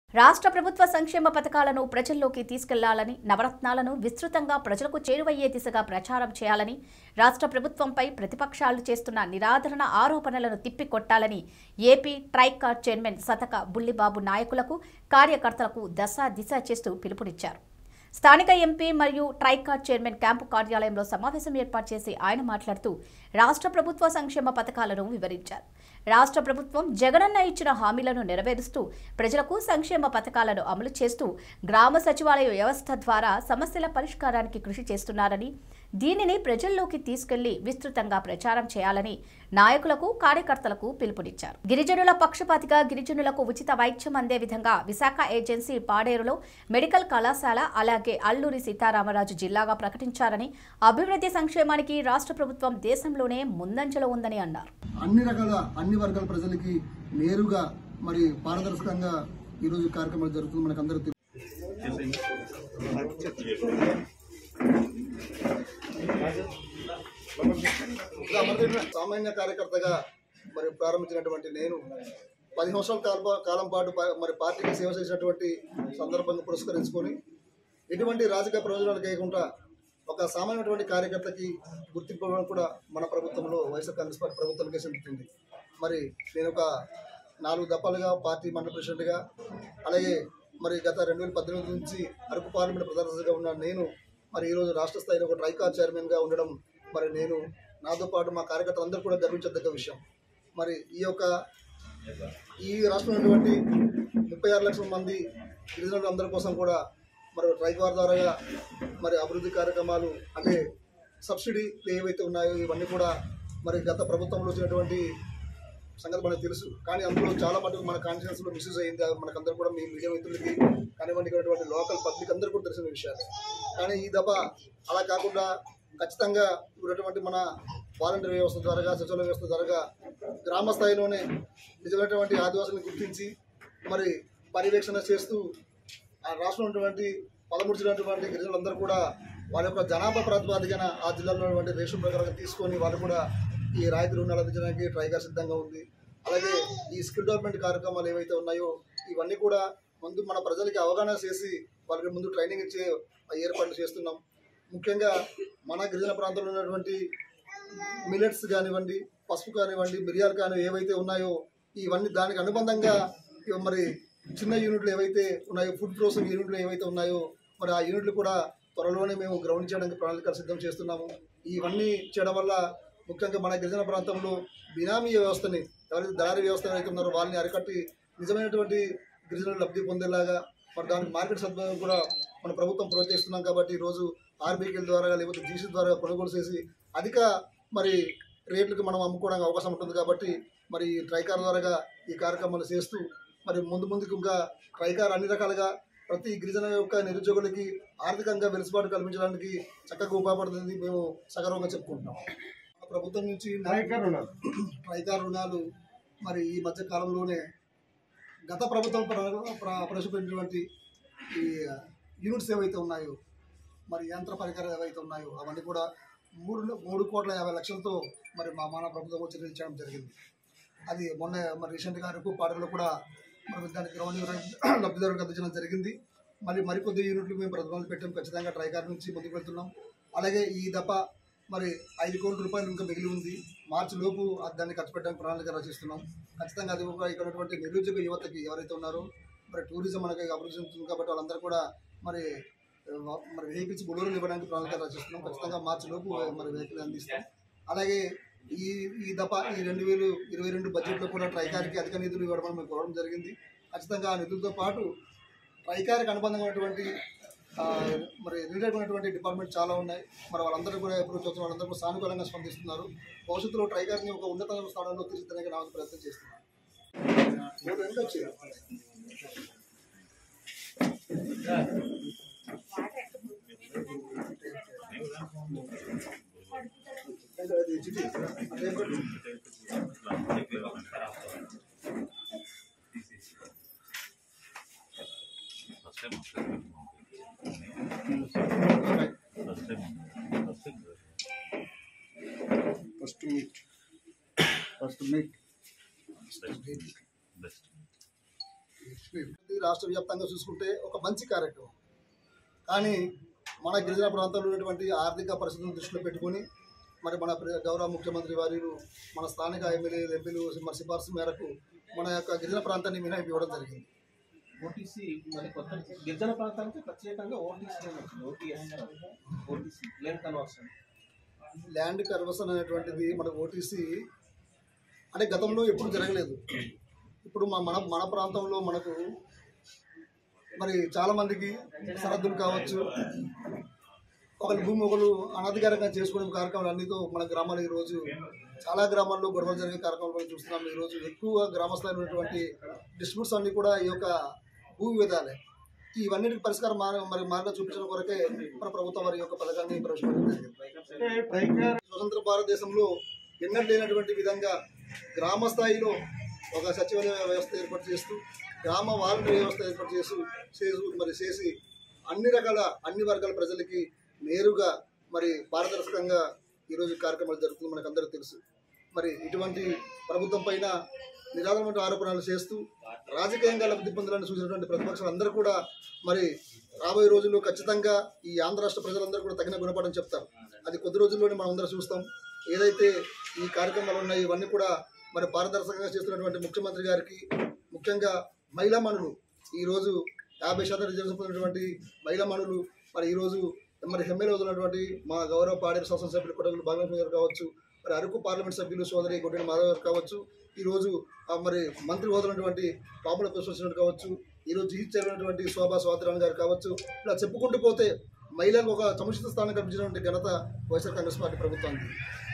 రాష్ట్ర ప్రభుత్వ సంక్షేమ పథకాలను ప్రజల్లోకి తీసుకెళ్లాలని నవరత్నాలను విస్తృతంగా ప్రజలకు చేరువయ్యే దిశగా ప్రచారం చేయాలని రాష్ట్ర ప్రభుత్వంపై ప్రతిపక్షాలు చేస్తున్న నిరాదరణ ఆరోపణలను తిప్పికొట్టాలని AP Tricor chairman Sathaka Bullibabu నాయకులకు కార్యకర్తలకు దశ దిశ చేస్తూ పిలుపునిచ్చారు స్థానిక ఎంపీ మరియు ట్రైకార్ చైర్మన్ క్యాంపు కార్యాలయంలో సమావేశం ఏర్పాటు చేసి ఆయన మాట్లాడుతూ రాష్ట్ర ప్రభుత్వ సంక్షేమ పథకాలను వివరించారు రాష్ట్ర ప్రభుత్వం జగనన్న ఇచ్చిన హామీలను నెరవేరుస్తూ ప్రజలకు సంక్షేమ పథకాలను అమలు చేస్తూ గ్రామ సచివాలయ వ్యవస్థ ద్వారా సమస్యల పరిష్కారానికి కృషి చేస్తున్నారని దీనిని ప్రజల్లోకి తీసుకెళ్లి విస్తృతంగా ప్రచారం చేయాలని నాయకులకు కార్యకర్తలకు పిలుపునిచ్చారు గిరిజనుల పక్షపాతిగా గిరిజనులకు ఉచిత వైద్యం అందే విధంగా విశాఖ ఏజెన్సీ పాడేరులో మెడికల్ కళాశాల అలాగే అల్లూరి సీతారామరాజు జిల్లాగా ప్రకటించారని అభివృద్ధి సంక్షేమానికి రాష్ట్ర ప్రభుత్వం దేశంలోనే ముందంజలో ఉందని అన్నారు అన్ని రకాల అన్ని వర్గాల ప్రజలకి నేరుగా మరి పారదర్శకంగా ఈరోజు కార్యక్రమాలు జరుగుతుంది మనకు అందరూ సామాన్య కార్యకర్తగా మరి ప్రారంభించినటువంటి నేను పది సంవత్సరాల కాల కాలం పాటు ప- మరి పార్టీకి సేవ చేసినటువంటి సందర్భంగా పురస్కరించుకొని ఎటువంటి రాజకీయ ప్రయోజనాలు లేకుండా ఒక సామాన్యటువంటి కార్యకర్తకి గుర్తింపు ఇవ్వడం కూడా మన ప్రభుత్వంలో వైఎస్ఆర్ కాంగ్రెస్ పార్టీ ప్రభుత్వానికి చెందుతుంది మరి నేను ఒక నాలుగు దఫాలుగా పార్టీ మండల ప్రెసిడెంట్గా అలాగే మరి గత రెండు వేల పద్దెనిమిది నుంచి అరకు పార్లమెంట్ ప్రధానగా ఉన్న నేను మరి ఈరోజు రాష్ట్ర స్థాయిలో ఒక ట్రైకార్ చైర్మన్గా ఉండడం మరి నేను నాతో పాటు మా కార్యకర్తలందరూ కూడా గర్వించదగ్గ విషయం మరి ఈ యొక్క ఈ రాష్ట్రంలో ఉన్నటువంటి ముప్పై ఆరు లక్షల మంది గిరిజనులందరి కోసం కూడా మరి ట్రైకార్ ద్వారా మరి అభివృద్ధి కార్యక్రమాలు అంటే సబ్సిడీ ఏవైతే ఉన్నాయో ఇవన్నీ కూడా మరి గత ప్రభుత్వంలో వచ్చినటువంటి సంగతి మనకు తెలుసు కానీ అందులో చాలా మటుకు మన కాన్షియన్స్లో మిస్యూజ్ అయింది అది మనకందరూ కూడా మీ మీడియా మిత్రులకి కానివ్వండి ఇక్కడ లోకల్ పబ్లిక్ అందరూ కూడా తెలిసిన విషయాలు కానీ ఈ దఫా అలా కాకుండా ఖచ్చితంగా ఉన్నటువంటి మన వాలంటీర్ వ్యవస్థ ద్వారా సచివాలయ వ్యవస్థ ద్వారా గ్రామ స్థాయిలోనే నిజమైనటువంటి ఆదివాసులను గుర్తించి మరి పర్యవేక్షణ చేస్తూ ఆ రాష్ట్రంలో ఉన్నటువంటి పదమూడు జిల్లాటువంటి గిరిజనులందరూ కూడా వాళ్ళ యొక్క జనాభా ప్రాతిపాదికన ఆ జిల్లాలో ఉన్నటువంటి రేషన్ ప్రకారం తీసుకొని వాళ్ళు కూడా ఈ రాయితీ రుణాలు అందించడానికి ట్రైగా సిద్ధంగా ఉంది అలాగే ఈ స్కిల్ డెవలప్మెంట్ కార్యక్రమాలు ఏవైతే ఉన్నాయో ఇవన్నీ కూడా ముందు మన ప్రజలకి అవగాహన చేసి వాళ్ళకి ముందు ట్రైనింగ్ ఇచ్చే ఏర్పాట్లు చేస్తున్నాం ముఖ్యంగా మన గిరిజన ప్రాంతంలో ఉన్నటువంటి మిలెట్స్ కానివ్వండి పసుపు కానివ్వండి మిరియాలు కాని ఏవైతే ఉన్నాయో ఇవన్నీ దానికి అనుబంధంగా ఇవి మరి చిన్న యూనిట్లు ఏవైతే ఉన్నాయో ఫుడ్ ప్రాసెసింగ్ యూనిట్లు ఏవైతే ఉన్నాయో మరి ఆ యూనిట్లు కూడా త్వరలోనే మేము గ్రౌండ్ చేయడానికి ప్రణాళికలు సిద్ధం చేస్తున్నాము ఇవన్నీ చేయడం వల్ల ముఖ్యంగా మన గిరిజన ప్రాంతంలో బినామీ వ్యవస్థని ఎవరైతే దళారీ వ్యవస్థ ఎవరైతే ఉన్నారో వాళ్ళని అరికట్టి నిజమైనటువంటి గిరిజనులు లబ్ధి పొందేలాగా మరి దానికి మార్కెట్ సదుపాయం కూడా మన ప్రభుత్వం ప్రోత్సహిస్తున్నాం కాబట్టి ఈరోజు ఆర్బీకేల ద్వారా లేకపోతే జీసీ ద్వారా కొనుగోలు చేసి అధిక మరి రేట్లకు మనం అమ్ముకోవడానికి అవకాశం ఉంటుంది కాబట్టి మరి ఈ ట్రైకార్ ద్వారా ఈ కార్యక్రమాలు చేస్తూ మరి ముందు ముందుకు ఇంకా ట్రైకార్ అన్ని రకాలుగా ప్రతి గిరిజన యొక్క నిరుద్యోగులకి ఆర్థికంగా వెలుసుబాటు కల్పించడానికి చక్కగా ఉపయోగపడుతుంది మేము సగర్వంగా చెప్పుకుంటున్నాం ప్రభుత్వం నుంచి ట్రైకార్ రుణాలు మరి ఈ మధ్య కాలంలోనే గత ప్రభుత్వం ప్ర- ప్ర- ప్రవేశపెట్టినటువంటి ఈ యూనిట్స్ ఏవైతే ఉన్నాయో మరి యంత్ర పరికరాలు ఏవైతే ఉన్నాయో అవన్నీ కూడా మూడు మూడు కోట్ల యాభై లక్షలతో మరి మా మానవ ప్రభుత్వం వచ్చి ఇచ్చడం జరిగింది అది మొన్న మరి రీసెంట్గా అరకు పాటలో కూడా మరి దానికి గ్రౌండ్ లబ్ధిదారులకు అందించడం జరిగింది మళ్ళీ మరికొద్ది యూనిట్లు మేము ప్రతిపాదన పెట్టాం ఖచ్చితంగా ట్రైకార్ నుంచి ముందుకు వెళ్తున్నాం అలాగే ఈ దఫ మరి ఐదు కోట్ల రూపాయలు ఇంకా మిగిలి ఉంది మార్చి లోపు అది దాన్ని ఖర్చు పెట్టడానికి ప్రణాళిక రచిస్తున్నాం ఖచ్చితంగా అది ఒక ఇక్కడ ఉన్నటువంటి నిరుద్యోగ యువతకి ఎవరైతే ఉన్నారో మరి టూరిజం మనకి అభివృద్ధి చెందుతుంది కాబట్టి వాళ్ళందరూ కూడా మరి ఆ, మరి వెహికల్స్ బులోలు ఇవ్వడానికి ప్రణాళిక రచిస్తున్నాం ఖచ్చితంగా మార్చి లోపు మరి వెహికల్ అందిస్తాం అలాగే ఈ ఈ దఫ ఈ రెండు వేలు ఇరవై రెండు బడ్జెట్లో కూడా ట్రైకార్కి అధిక నిధులు ఇవ్వడం మేము కోరడం జరిగింది ఖచ్చితంగా ఆ నిధులతో పాటు ట్రైకార్కి అనుబంధంగా ఉన్నటువంటి ఆ, మరి రిలేటెడ్ ఉన్నటువంటి డిపార్ట్మెంట్ చాలా ఉన్నాయి మరి వాళ్ళందరూ కూడా ఎప్పుడు చూస్తున్న వాళ్ళందరూ కూడా సానుకూలంగా స్పందిస్తున్నారు భవిష్యత్తులో ట్రైకార్ని ఒక ఉన్నత స్థానంలో తీర్చిదిద్దడానికి నా వంతు ప్రయత్నం చేస్తున్నారు మూడు రెండు వచ్చాయి. అది చిట్టి. అదే పెట్టు. First meet first meet best ఇది రాష్ట్ర వ్యాప్తంగా చూసుకుంటే ఒక మంచి కార్యక్రమం కానీ మన గిరిజన ప్రాంతంలో ఉన్నటువంటి ఆర్థిక పరిస్థితులను దృష్టిలో పెట్టుకొని మరి మన ప్ర- గౌరవ ముఖ్యమంత్రి వారిలు మన స్థానిక ఎమ్మెల్యేలు ఎంపీలు మన సిఫార్సు మేరకు మన యొక్క గిరిజన ప్రాంతాన్ని మినహాయింపు ఇవ్వడం జరిగింది ఓటీసీ మరి కొత్త గిరిజన ప్రాంతానికి ప్రత్యేకంగా ఓటీసీ అని వచ్చింది OTS OTC land conversion land conversion అనేటువంటిది మన ఓటీసీ అంటే గతంలో ఎప్పుడు జరగలేదు ఇప్పుడు మా మన మన ప్రాంతంలో మనకు మరి చాలా మందికి సరద్దులు కావచ్చు ఒకరి భూమి ఒకరు అనధికారంగా చేసుకునే కార్యక్రమాలు అన్నితో మన గ్రామాలు ఈరోజు చాలా గ్రామాల్లో గొడవలు జరిగే కార్యక్రమాలు చూస్తున్నాం ఈరోజు ఎక్కువ గ్రామ స్థాయిలో ఉన్నటువంటి డిస్ప్యూట్స్ అన్ని కూడా ఈ యొక్క భూ వివాదాలే ఇవన్నిటికి పరిష్కారం మార మరి మార్గం చూపించడం కొరకే మన ప్రభుత్వం వారి యొక్క పథకాన్ని ప్రవేశపెట్టడం జరిగింది స్వతంత్ర భారతదేశంలో ఎన్నడూ లేనటువంటి విధంగా గ్రామ స్థాయిలో ఒక సచివాలయ వ్యవస్థ ఏర్పాటు చేస్తూ గ్రామ వాలంటీర్ వ్యవస్థ ఏర్పాటు చేస్తూ చేసు మరి చేసి అన్ని రకాల అన్ని వర్గాల ప్రజలకి నేరుగా మరి పారదర్శకంగా ఈరోజు కార్యక్రమాలు జరుగుతుంది మనకు అందరికీ తెలుసు మరి ఇటువంటి ప్రభుత్వం పైన నిరాధమైన ఆరోపణలు చేస్తూ రాజకీయంగా లబ్ధి పొందాలని చూసినటువంటి ప్రతిపక్షాలు అందరూ కూడా మరి రాబోయే రోజుల్లో ఖచ్చితంగా ఈ ఆంధ్ర రాష్ట్ర ప్రజలందరూ కూడా తగిన గుణపడని చెప్తారు అది కొద్ది రోజుల్లోనే మనం అందరం చూస్తాం ఏదైతే ఈ కార్యక్రమాలు ఉన్నాయో ఇవన్నీ కూడా మరి పారదర్శకంగా చేస్తున్నటువంటి ముఖ్యమంత్రి గారికి ముఖ్యంగా మహిళా మనులు ఈరోజు యాభై శాతం రిజర్వేషన్ పొందినటువంటి మహిళా మనులు మరి ఈరోజు మరి ఎమ్మెల్యే వదిలినటువంటి మా గౌరవ పాడేరు శాసనసభ్యులు కొట్టగలు భాగవతం గారు కావచ్చు మరి అరకు పార్లమెంట్ సభ్యులు సోదరి గొడ్డెల మాధవ్ గారు కావచ్చు ఈరోజు ఆ మరి మంత్రి వదిలినటువంటి పాముల ప్రశ్నించినట్టు కావచ్చు ఈరోజు జీహెచ్ చేరినటువంటి శోభా స్వాతిరాణ్ గారు కావచ్చు ఇలా చెప్పుకుంటూ పోతే మహిళలకు ఒక సముచిత స్థానం కల్పించినటువంటి ఘనత వైఎస్ఆర్ కాంగ్రెస్ పార్టీ ప్రభుత్వానికి